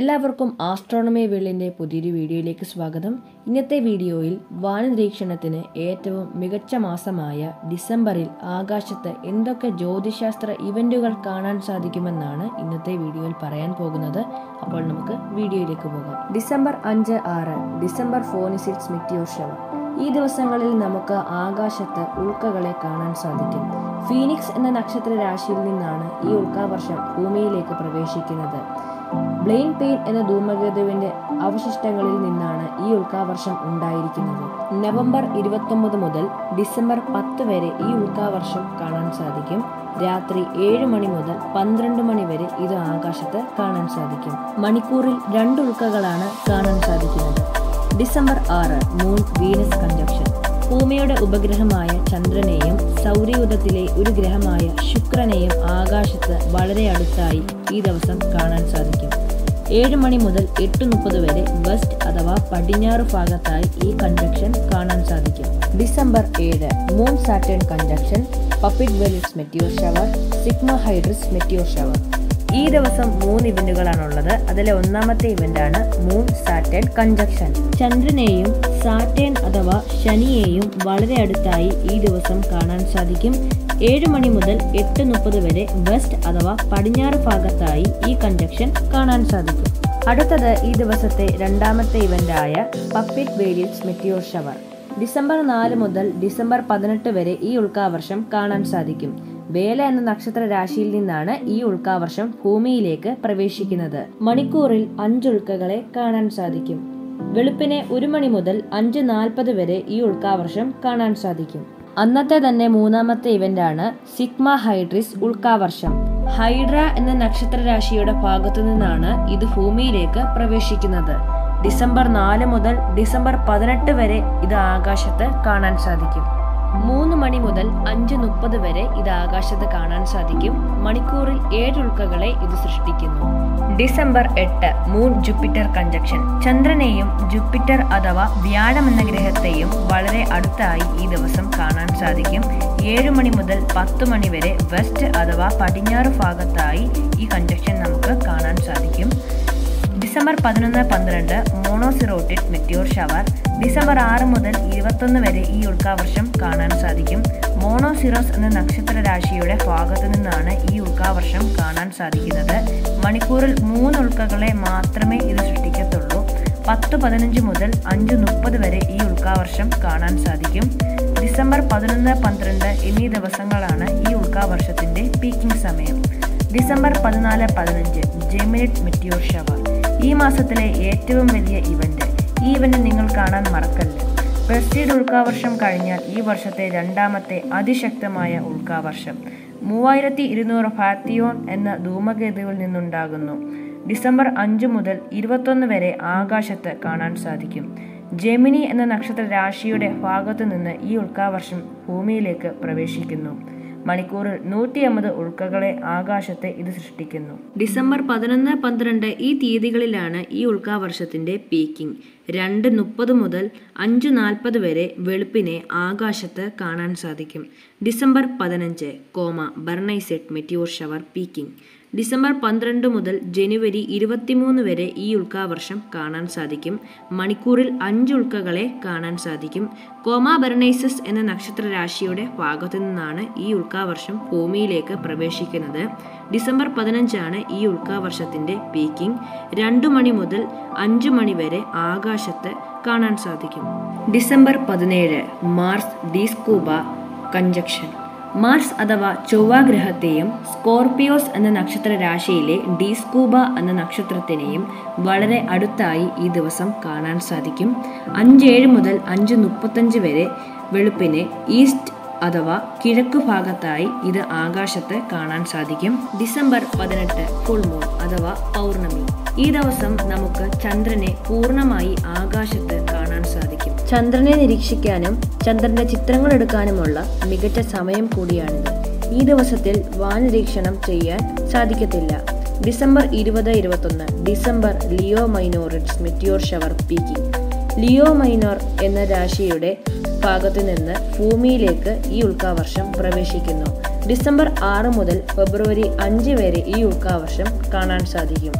എല്ലാവർക്കും ആസ്ട്രോണമി വേൾഡിൻ്റെ പുതിയൊരു വീഡിയോയിലേക്ക് സ്വാഗതം ഇന്നത്തെ വീഡിയോയിൽ വാനനിരീക്ഷണത്തിന് ഏറ്റവും മികച്ച മാസമായ ഡിസംബറിൽ ആകാശത്ത് എന്തൊക്കെ ജ്യോതിശാസ്ത്ര ഇവന്റുകൾ കാണാൻ സാധിക്കുമെന്നാണ് ഇന്നത്തെ വീഡിയോയിൽ പറയാൻ പോകുന്നത് അപ്പോൾ നമുക്ക് വീഡിയോയിലേക്ക് പോകാം ഡിസംബർ അഞ്ച് ആറ് ഡിസംബർ ഫോണിസിറ്റ്സ് മിറ്റിയോർ ഷവർ ഈ ദിവസങ്ങളിൽ നമുക്ക് ആകാശത്ത് ഉൽക്കകളെ കാണാൻ സാധിക്കും ഫീനിക്സ് എന്ന നക്ഷത്ര രാശിയിൽ നിന്നാണ് ഈ ഉൽക്കാവർഷം ഭൂമിയിലേക്ക് പ്രവേശിക്കുന്നത് ബ്ലെയിൻ പെയിൻ എന്ന ധൂമകേതുവിന്റെ അവശിഷ്ടങ്ങളിൽ നിന്നാണ് ഈ ഉൽക്കാവർഷം ഉണ്ടായിരിക്കുന്നത് നവംബർ ഇരുപത്തൊമ്പത് മുതൽ ഡിസംബർ പത്ത് വരെ ഈ ഉൽക്കാവർഷം കാണാൻ സാധിക്കും രാത്രി ഏഴ് മണി മുതൽ പന്ത്രണ്ട് മണി വരെ ഇത് ആകാശത്ത് കാണാൻ സാധിക്കും മണിക്കൂറിൽ രണ്ട് ഉൽക്കകളാണ് കാണാൻ സാധിക്കുന്നത് ഡിസംബർ ആറ് മൂൺ വീനസ് കൺജക്ഷൻ ഭൂമിയുടെ ഉപഗ്രഹമായ ചന്ദ്രനെയും സൗരയൂഥത്തിലെ ഒരു ഗ്രഹമായ ശുക്രനെയും ആകാശത്ത് വളരെ അടുത്തായി ഈ ദിവസം കാണാൻ സാധിക്കും ഏഴ് മണി മുതൽ എട്ട് മുപ്പത് വരെ വെസ്റ്റ് അഥവാ പടിഞ്ഞാറ് ഭാഗത്തായി ഈ കൺജക്ഷൻ കാണാൻ സാധിക്കും ഡിസംബർ ഏഴ് moon Saturn conjunction Puppid Velids meteor shower Sigma Hydrids meteor shower ഈ ദിവസം മൂന്ന് ഇവന്റുകളാണുള്ളത് അതിലെ ഒന്നാമത്തെ ഇവന്റാണ് മൂൺ സാറ്റേൺ കൺജക്ഷൻ ചന്ദ്രനെയും സാറ്റേൺ അഥവാ ശനിയെയും വളരെ അടുത്തായി ഈ ദിവസം കാണാൻ സാധിക്കും ഏഴ് മണി മുതൽ എട്ട് മുപ്പത് വരെ വെസ്റ്റ് അഥവാ പടിഞ്ഞാറ് ഭാഗത്തായി ഈ കൺജക്ഷൻ കാണാൻ സാധിക്കും അടുത്തത് ഈ ദിവസത്തെ രണ്ടാമത്തെ ഇവന്റായ Puppid Velids meteor shower December നാല് മുതൽ ഡിസംബർ പതിനെട്ട് വരെ ഈ ഉൽക്കാവർഷം കാണാൻ സാധിക്കും വേല എന്ന നക്ഷത്ര രാശിയിൽ നിന്നാണ് ഈ ഉൽക്കാവർഷം ഭൂമിയിലേക്ക് പ്രവേശിക്കുന്നത് മണിക്കൂറിൽ അഞ്ചുൽക്കകളെ കാണാൻ സാധിക്കും വെളുപ്പിനെ ഒരു മണി മുതൽ അഞ്ച് നാൽപ്പത് വരെ ഈ ഉൽക്കാവർഷം കാണാൻ സാധിക്കും അന്നത്തെ തന്നെ മൂന്നാമത്തെ ഇവന്റാണ് സിഗ്മ ഹൈഡ്രിസ് ഉൽക്കാവർഷം ഹൈഡ്ര എന്ന നക്ഷത്ര രാശിയുടെ ഭാഗത്തു നിന്നാണ് ഇത് ഭൂമിയിലേക്ക് പ്രവേശിക്കുന്നത് ഡിസംബർ നാല് മുതൽ ഡിസംബർ പതിനെട്ട് വരെ ഇത് ആകാശത്ത് കാണാൻ സാധിക്കും മൂന്ന് മണി മുതൽ അഞ്ച് മുപ്പത് വരെ ഇത് ആകാശത്ത് കാണാൻ സാധിക്കും മണിക്കൂറിൽ ഏഴ് ഉൽക്കകളെ ഇത് സൃഷ്ടിക്കുന്നു ഡിസംബർ എട്ട് മൂൺ ജുപ്പിറ്റർ കൺജക്ഷൻ ചന്ദ്രനെയും ജുപ്പിറ്റർ അഥവാ വ്യാഴം എന്ന ഗ്രഹത്തെയും വളരെ അടുത്തായി ഈ ദിവസം കാണാൻ സാധിക്കും ഏഴ് മണി മുതൽ പത്ത് മണി വരെ വെസ്റ്റ് അഥവാ പടിഞ്ഞാറ് ഭാഗത്തായി ഈ കൺജക്ഷൻ നമുക്ക് കാണാൻ സാധിക്കും ഡിസംബർ പതിനൊന്ന് പന്ത്രണ്ട് മോണോസിറോട്ടിഡ് മെറ്റിയോർ ഷവർ ഡിസംബർ ആറ് മുതൽ ഇരുപത്തൊന്ന് വരെ ഈ ഉൽക്കാവർഷം കാണാൻ സാധിക്കും മോണോസിറോസ് എന്ന നക്ഷത്ര രാശിയുടെ ഭാഗത്തു നിന്നാണ് ഈ ഉൽക്കാവർഷം കാണാൻ സാധിക്കുന്നത് മണിക്കൂറിൽ മൂന്ന് ഉൽക്കകളെ മാത്രമേ ഇത് സൃഷ്ടിക്കത്തുള്ളൂ പത്ത് പതിനഞ്ച് മുതൽ അഞ്ച് മുപ്പത് വരെ ഈ ഉൽക്കാവർഷം കാണാൻ സാധിക്കും ഡിസംബർ പതിനൊന്ന് പന്ത്രണ്ട് എന്നീ ദിവസങ്ങളാണ് ഈ ഉൽക്കാവർഷത്തിന്റെ പീക്കിംഗ് സമയം ഡിസംബർ പതിനാല് പതിനഞ്ച് ജെമിനിറ്റ് മെറ്റിയോർ ഷവർ ഈ മാസത്തിലെ ഏറ്റവും വലിയ ഇവന്റ് ഈ ഇവന്റ് നിങ്ങൾ കാണാൻ മറക്കല്ല പ്രസ്റ്റീഡ് ഉൽക്കാവർഷം കഴിഞ്ഞാൽ ഈ വർഷത്തെ രണ്ടാമത്തെ അതിശക്തമായ ഉൽക്കാവർഷം മൂവായിരത്തി ഇരുന്നൂറ് ഫാത്തിയോൺ എന്ന ധൂമകേതുവിൽ നിന്നുണ്ടാകുന്നു ഡിസംബർ അഞ്ച് മുതൽ ഇരുപത്തൊന്ന് വരെ ആകാശത്ത് കാണാൻ സാധിക്കും ജെമിനി എന്ന നക്ഷത്ര രാശിയുടെ ഭാഗത്തു നിന്ന് ഈ ഉൽക്കാവർഷം ഭൂമിയിലേക്ക് പ്രവേശിക്കുന്നു മണിക്കൂറിൽ നൂറ്റി അമ്പത് ഉൽക്കകളെ ആകാശത്തെ ഇത് സൃഷ്ടിക്കുന്നു ഡിസംബർ പതിനൊന്ന് പന്ത്രണ്ട് ഈ തീയതികളിലാണ് ഈ ഉൽക്കാവർഷത്തിന്റെ പീക്കിംഗ് രണ്ട് മുപ്പത് മുതൽ അഞ്ച് നാൽപ്പത് വരെ വെളുപ്പിനെ ആകാശത്ത് കാണാൻ സാധിക്കും ഡിസംബർ പതിനഞ്ച് Coma Berenicids meteor shower peaking December പന്ത്രണ്ട് മുതൽ ജനുവരി ഇരുപത്തിമൂന്ന് വരെ ഈ ഉൽക്കാവർഷം കാണാൻ സാധിക്കും മണിക്കൂറിൽ അഞ്ച് ഉൽക്കകളെ കാണാൻ സാധിക്കും കോമ ബെർണൈസസ് എന്ന നക്ഷത്ര രാശിയുടെ ഭാഗത്തു നിന്നാണ് ഈ ഉൽക്കാവർഷം ഭൂമിയിലേക്ക് പ്രവേശിക്കുന്നത് ഡിസംബർ പതിനഞ്ചാണ് ഈ ഉൽക്കാവർഷത്തിന്റെ പീക്കിംഗ് രണ്ടു മണി മുതൽ അഞ്ചു മണി വരെ ആകാശത്ത് കാണാൻ സാധിക്കും ഡിസംബർ പതിനേഴ് മാർസ് ഡീസ്കൂബ കഞ്ചക്ഷൻ മാർസ് അഥവാ ചൊവ്വ ഗ്രഹത്തെയും സ്കോർപിയോസ് എന്ന നക്ഷത്ര രാശിയിലെ ഡീസ്കൂബ എന്ന നക്ഷത്രത്തിനെയും വളരെ അടുത്തായി ഈ ദിവസം കാണാൻ സാധിക്കും അഞ്ചേഴ് മുതൽ അഞ്ച് മുപ്പത്തഞ്ച് വരെ വെളുപ്പിന് ഈസ്റ്റ് അഥവാ കിഴക്കു ഭാഗത്തായി ഇത് ആകാശത്ത് കാണാൻ സാധിക്കും ഡിസംബർ പതിനെട്ട് ഫുൾ മൂൺ അഥവാ പൗർണമി ഈ ദിവസം നമുക്ക് ചന്ദ്രനെ പൂർണ്ണമായി ആകാശത്ത് കാണാൻ സാധിക്കും ചന്ദ്രനെ നിരീക്ഷിക്കാനും ചന്ദ്രന്റെ ചിത്രങ്ങൾ എടുക്കാനുമുള്ള മികച്ച സമയം കൂടിയാണിത് ഈ ദിവസത്തിൽ വാനിരീക്ഷണം ചെയ്യാൻ സാധിക്കത്തില്ല ഡിസംബർ ഇരുപത് ഇരുപത്തൊന്ന് December Leo Minorids meteor shower peaking Leo Minor എന്ന രാശിയുടെ ഭാഗത്തു നിന്ന് ഭൂമിയിലേക്ക് ഈ ഉൽക്കാവർഷം പ്രവേശിക്കുന്നു ഡിസംബർ ആറ് മുതൽ ഫെബ്രുവരി അഞ്ച് വരെ ഈ ഉൽക്കാവർഷം കാണാൻ സാധിക്കും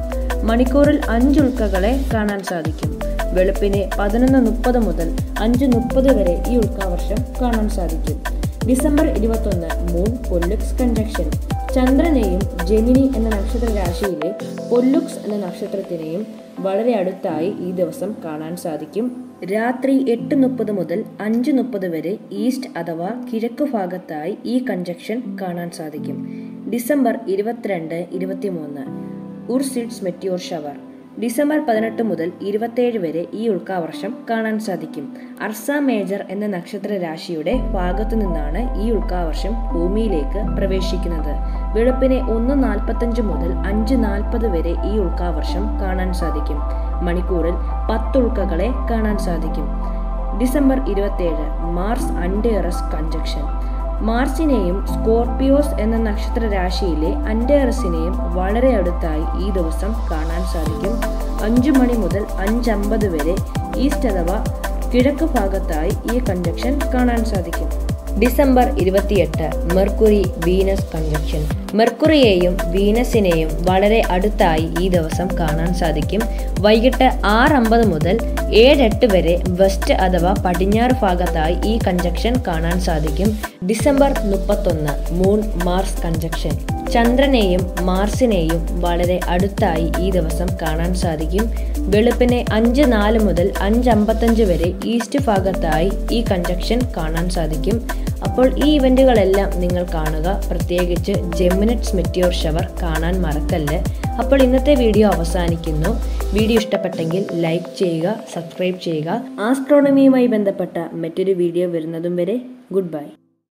മണിക്കൂറിൽ അഞ്ച് ഉൽക്കകളെ കാണാൻ സാധിക്കും വെളുപ്പിന് പതിനൊന്ന് മുപ്പത് മുതൽ അഞ്ച് മുപ്പത് വരെ ഈ ഉൽക്കാവർഷം കാണാൻ സാധിക്കും ഡിസംബർ ഇരുപത്തൊന്ന് മൂൺ പൊല്ലുക്സ് കൺജക്ഷൻ ചന്ദ്രനെയും ജെമിനി എന്ന നക്ഷത്ര രാശിയിലെ പൊല്ലുക്സ് എന്ന നക്ഷത്രത്തിനെയും വളരെ അടുത്തായി ഈ ദിവസം കാണാൻ സാധിക്കും രാത്രി എട്ട് മുപ്പത് മുതൽ അഞ്ച് മുപ്പത് വരെ ഈസ്റ്റ് അഥവാ കിഴക്ക് ഭാഗത്തായി ഈ കൺജക്ഷൻ കാണാൻ സാധിക്കും ഡിസംബർ ഇരുപത്തിരണ്ട് ഇരുപത്തിമൂന്ന് ഉർസിഡ്സ് മെറ്റിയോർ ഷവർ ഡിസംബർ പതിനെട്ട് മുതൽ ഇരുപത്തേഴ് വരെ ഈ ഉൽക്കാവർഷം കാണാൻ സാധിക്കും അർസ മേജർ എന്ന നക്ഷത്ര രാശിയുടെ ഭാഗത്തു നിന്നാണ് ഈ ഉൽക്കാവർഷം ഭൂമിയിലേക്ക് പ്രവേശിക്കുന്നത് വെളുപ്പിനെ ഒന്ന് നാൽപ്പത്തഞ്ച് മുതൽ അഞ്ച് നാൽപ്പത് വരെ ഈ ഉൽക്കാവർഷം കാണാൻ സാധിക്കും മണിക്കൂറിൽ പത്തുൾക്കകളെ കാണാൻ സാധിക്കും ഡിസംബർ ഇരുപത്തേഴ് മാർസ് അൻഡേറസ് കൺജക്ഷൻ മാർസിനെയും സ്കോർപിയോസ് എന്ന നക്ഷത്ര രാശിയിലെ അൻഡേറസിനെയും വളരെ അടുത്തായി ഈ ദിവസം കാണാൻ സാധിക്കും അഞ്ചു മണി മുതൽ അഞ്ചമ്പത് വരെ ഈസ്റ്റ് അഥവാ കിഴക്ക് ഭാഗത്തായി ഈ കൺജക്ഷൻ കാണാൻ സാധിക്കും ഡിസംബർ ഇരുപത്തിയെട്ട് മെർക്കുറി വീനസ് കൺജക്ഷൻ മെർക്കുറിയെയും വീനസിനെയും വളരെ അടുത്തായി ഈ ദിവസം കാണാൻ സാധിക്കും വൈകിട്ട് ആറ് അമ്പത് മുതൽ ഏഴെട്ട് വരെ വെസ്റ്റ് അഥവാ പടിഞ്ഞാറ് ഭാഗത്തായി ഈ കൺജക്ഷൻ കാണാൻ സാധിക്കും ഡിസംബർ മുപ്പത്തൊന്ന് മൂൺ മാർസ് കൺജക്ഷൻ ചന്ദ്രനെയും മാർസിനെയും വളരെ അടുത്തായി ഈ ദിവസം കാണാൻ സാധിക്കും വെളുപ്പിനെ അഞ്ച് നാല് മുതൽ അഞ്ച് അമ്പത്തഞ്ച് വരെ ഈസ്റ്റ് ഭാഗത്തായി ഈ കൺജക്ഷൻ കാണാൻ സാധിക്കും അപ്പോൾ ഈ ഇവന്റുകളെല്ലാം നിങ്ങൾ കാണുക പ്രത്യേകിച്ച് ജെമിനറ്റ്സ് മെറ്റിയോർ ഷവർ കാണാൻ മറക്കല്ല് അപ്പോൾ ഇന്നത്തെ വീഡിയോ അവസാനിക്കുന്നു വീഡിയോ ഇഷ്ടപ്പെട്ടെങ്കിൽ ലൈക്ക് ചെയ്യുക സബ്സ്ക്രൈബ് ചെയ്യുക ആസ്ട്രോണമിയുമായി ബന്ധപ്പെട്ട മറ്റൊരു വീഡിയോ വരുന്നതും വരെ ഗുഡ് ബൈ